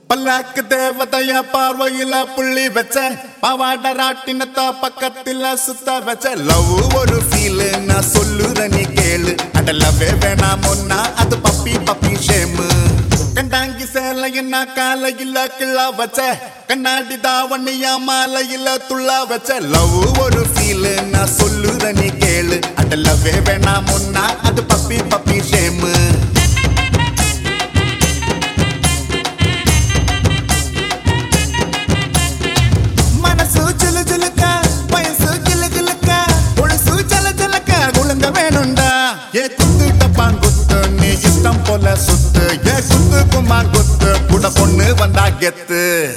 பல்லாக்கு தேவதைய பார்வையில புள்ளி வச்ச பாவாட ராட்டினத்த பக்கத்துல சுத்த வச்ச லவ் ஒரு ஃபீல் நான் சொல்லுற நீ கேளு அட லவ்வே வேணாம் ஒன்னா அது பப்பி பப்பி ஷேமு கண்டாங்கி சேலையின்னா காலையில கிள்ளா வச்ச கண்ணாடி தாவணியா மாலையில துள்ளா வச்ச லவ் ஒரு ஃபீல் நான் சொல்லுற நீ கேளு அட லவ்வே வேணாம் ஒன்னா அது பப்பி பப்பி ஷேமு மனசு சிலு சிலுக்க வயசு கிளு கிளுக்க ஒழுசு ஜல ஜலக்க குழுங்க வேணுண்டா ஏ குத்து டப்பான் குத்து நீ இஷ்டம் போல சுத்து ஏ குத்து குமான் குத்து கூட பொண்ணு வந்தா கெத்து